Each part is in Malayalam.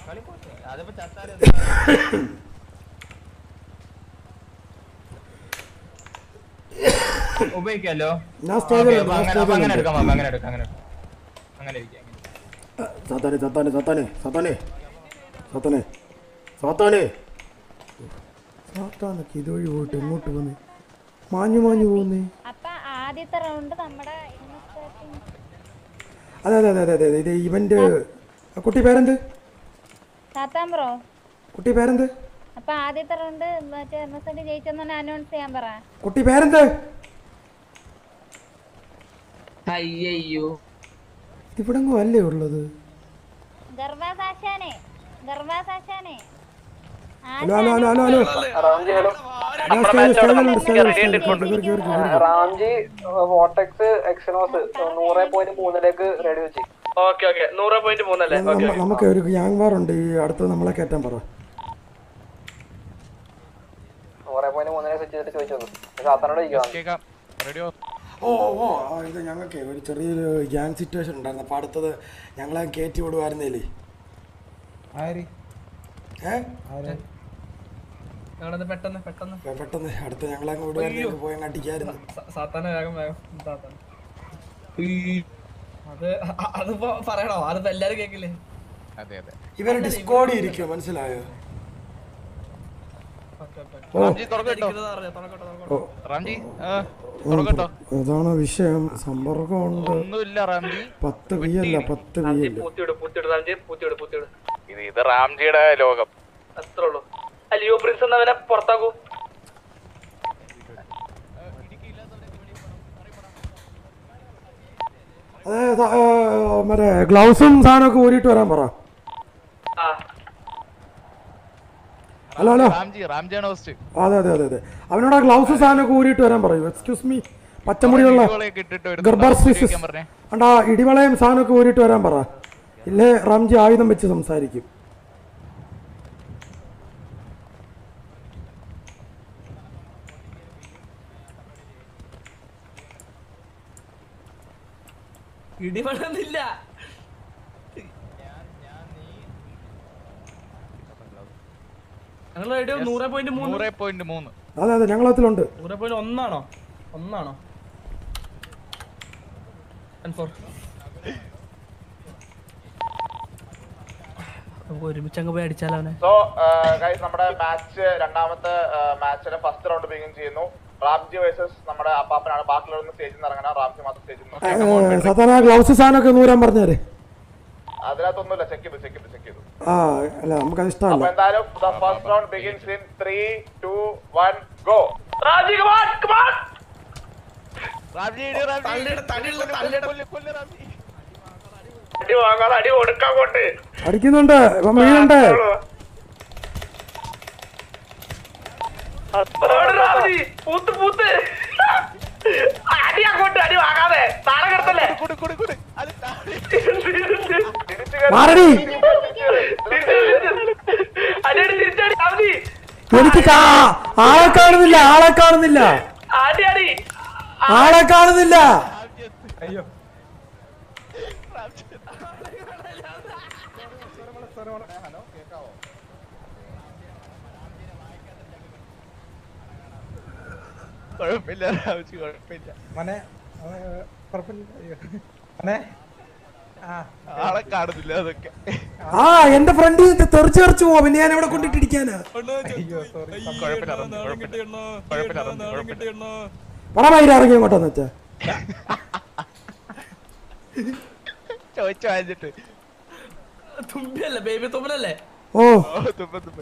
അതിപ്പോ ചത്താലും ഉപയോഗിക്കാലോ ഞാൻ സ്റ്റേജിലുണ്ട്, ഞാൻ അങ്ങനെ സ്റ്റേജിലുണ്ട്. എടുക്കാം മാമ, അങ്ങനെ എടുക്കാം അങ്ങനെ എടുക്കാം. അങ്ങനെ ഇരിക്കാം സാത്താനെ സാത്താനെ സാത്താനെ സാത്താനെ സാത്താനെ സാത്താനെ സാത്താനൊക്കെ ഇതുവഴി പോയിട്ട് എങ്ങോട്ട് പോന്നേ മാഞ്ഞു മാഞ്ഞു പോകുന്നേ അപ്പൊ ആദ്യത്തെ റൗണ്ട് നമ്മുടെ ഇന്നത്തെ അതെ അതെ അതെ അതെ അതെ ഇത് ഇവന്റ് കുട്ടി പേരെന്ത് സാത്താൻ ബ്രോ കുട്ടി പേരെന്ത് അപ്പൊ ആദ്യത്തെ റൗണ്ട് മറ്റേ എർണസെന്റ് ജയിച്ചെന്ന് അനൗൺസ് ചെയ്യാൻ പറ കുട്ടി പേരെന്ത് അയ്യോ ഇതിവിടെങ്ങും അല്ലേ ഉള്ളത് ഗർഭാസാശാനെ ഗർഭാസാശാനെ hello hello hello hello hello ഞാൻ സ്റ്റേജിൽ സ്റ്റേജിലുണ്ട് സ്റ്റേജിൽ സ്റ്റേജിൽ കയറി കയറി കയറി റാംജി വോട്ടെക്സ് എക്സിനോസ് നൂറ് പോയിന്റ് മൂന്നിലേക്ക് റെഡി വെച്ച് ഓക്കെ ഓക്കെ നൂറ് പോയിന്റ് മൂന്നല്ലേ നമ്മ- നമുക്ക് ഒരു ഗ്യാങ് വാർ ഉണ്ട് ഈ അടുത്ത് നമ്മളെ കയറ്റാൻ പറ നൂറ് പോയിന്റ് മൂന്നിലേക്ക് സെറ്റ് ചെയ്തിട്ട് ചോദിച്ചു സാത്താനോട് ചോദിക്കാം ഓ ഓ ആ, ഇത് ഞങ്ങൾക്ക് ഒരു ചെറിയൊരു ഗ്യാങ് സിറ്റുവേഷൻ ഉണ്ടായിരുന്നു അപ്പോൾ അടുത്തത് ഞങ്ങളെ കയറ്റി വിടുമായിരുന്നില്ലേ ഏ ഞങ്ങളത് പെട്ടെന്ന് പെട്ടെന്ന് പെ- പെട്ടെന്ന് അടുത്ത് ഞങ്ങളെ അങ്ങ് വിടുമായിരുന്നു പോയി അങ്ങ് അടിക്കായിരുന്നു സ- സാത്താനെ വേഗം വേഗം സാത്താൻ അത് അ- അതിപ്പോ പറയണോ അതിപ്പോ എല്ലാരും കേക്കില്ലേ ഇവർ ഡിസ്കോഡി ഇരിക്കും മനസ്സിലായോ ഓക്കെ ഓക്കെ ഓ ഇരിക്കുന്നത് അറിയാം. തുറക്കട്ടെ, തുറക്കട്ടെ. ഓ ഉം, അതാണ് വിഷയം സമ്പർക്കമുണ്ട് പത്ത് വി അല്ല പത്ത് വി അല്ല പൂത്തിയിട് പൂത്തിയിട് റാംജി പൂത്തിയിട് പൂത്തിയിട് ഇത് ഇത് റാംജിയുടെ ലോകം അത്രേ ഉള്ളൂ അലിയോ പ്രിൻസ് എന്നവനെ പുറത്താക്കൂ അതെ സ- ആ, മറ്റേ ഗ്ലൗസും സാധനമൊക്കെ ഊരിയിട്ട് വരാൻ പറ ആ ഹലോ ഹലോ റാംജി റാംജിയാണ് ഹോസ്റ്റ് അതെ അതെ അതെ അതെ അവനോട് ആ ഗ്ലൗസ് സാധനമൊക്കെ ഊരിയിട്ട് വരാൻ പറയൂ എക്സ്ക്യൂസ് മീ പച്ചമുടിയുള്ള ഇട്ടിട്ട് ഒരു ഗർഭാസിസ് പറഞ്ഞേ അണ്ടാ ഇടിവളയും സാധനമൊക്കെ ഊരിയിട്ട് വരാൻ പറ ഇല്ലേ റാംജി ആയുധം വെച്ച് സംസാരിക്കും ഇടിപെടുന്നില്ല ഞങ്ങൾ റേഡിയോ നൂറ് പോയിന്റ് മൂന്ന് നൂറ് പോയിന്റ് മൂന്ന് അതെ അതെ ഞങ്ങളതിലുണ്ട് നൂറ് പോയിന്റ് ഒന്നാണോ ഒന്നാണോ And four. നമുക്ക് ഒരുമിച്ച് അങ്ങ് പോയി അടിച്ചാലോ അവനെ സോ ഗൈസ് നമ്മുടെ മാച്ച് രണ്ടാമത്തെ മാച്ചിലെ ഫസ്റ്റ് റൗണ്ട് ബിഗിൻ ചെയ്യുന്നു റാംജി വേഴ്സസ് നമ്മുടെ അപ്പാപ്പനാണ് ബാക്കിയുള്ളവരൊന്നും സ്റ്റേജിൽ നിന്ന് ഇറങ്ങണം റാംജി മാത്രം സ്റ്റേജിൽ നിന്ന് സാധാരണ ആ ഗ്ലൗസ് സാധനമൊക്കെ നൂരാൻ പറഞ്ഞേരെ അതിനകത്തൊന്നുമില്ല ചെക്ക് ചെയ്തു ചെക്ക് ചെയ്തു ചെക്ക് ചെയ്തു ആ അല്ല നമുക്കത് അപ്പൊ ഇഷ്ടമല്ല എന്തായാലും the first round begins in three two one go Ramji come on come on Ramji ഇടി, റാംജി. കൊല്ല്, കൊല്ല്, റാംജി. അടി വാങ്ങാതെ അടി കൊടുക്കാൻ കൊണ്ട് അടിക്കുന്നുണ്ട് ഇപ്പം വീഴുണ്ട് പൂത്ത് പൂത്ത് അടി അങ്ങോട്ട് അടി വാങ്ങാതെ താഴെ കിടത്തല്ലേ കൊടു, കൊടു, കൊടു. അത് താഴെ. മാറടി അടിയടി തിരിച്ചടി അവധി എനിക്ക് കാ- ആളെ കാണുന്നില്ല ആളെ കാണുന്നില്ല അടി അടി ആളെ കാണുന്നില്ല കുഴപ്പമില്ല റാംജി കുഴപ്പമില്ല ആളെ കാണുന്നില്ല അതൊക്കെ ആ എന്റെ ഫ്രണ്ട് തെറിച്ച് തെറിച്ച് പോവാ പിന്നെ ഞാൻ ഇവിടെ കൊണ്ടിട്ടിരിക്കാനാ കുഴപ്പമില്ല റാംജി കുഴപ്പമില്ല കുഴപ്പമില്ല റാംജി കുഴപ്പമില്ല പണമായിരം ഇറങ്ങി അങ്ങോട്ടാന്ന് വെച്ചാ ചോദിച്ചു വാങ്ങിച്ചിട്ട് തുമ്പിയല്ലേ ബേബി തുമ്പലല്ലേ ഓ ഓ തുപ്പ തുപ്പ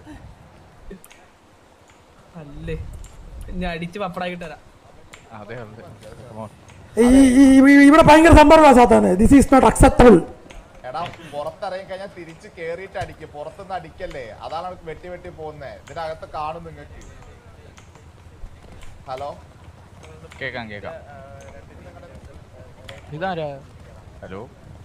അല്ലേ ഞാൻ അടിച്ച് പപ്പടാക്കിട്ട് തരാം അതെ അതെ Come on. ഈ- ഈ- ഈ- ഇവിടെ ഭയങ്കര സമ്പർക്ക സാത്താണ് ദിസ് ഈസ് നോട്ട് അക്സെപ്റ്റബിൾ എടാ പുറത്തിറങ്ങി കഴിഞ്ഞാൽ തിരിച്ച് കേറിയിട്ട് അടിക്കും പുറത്തുനിന്ന് അടിക്കല്ലേ അതാണ് അവർക്ക് വെട്ടി വെട്ടി പോകുന്നത് ഇതിനകത്ത് കാണും നിങ്ങൾക്ക് ഹലോ കേക്കാം കേക്കാം ഇതാരാ ഹലോ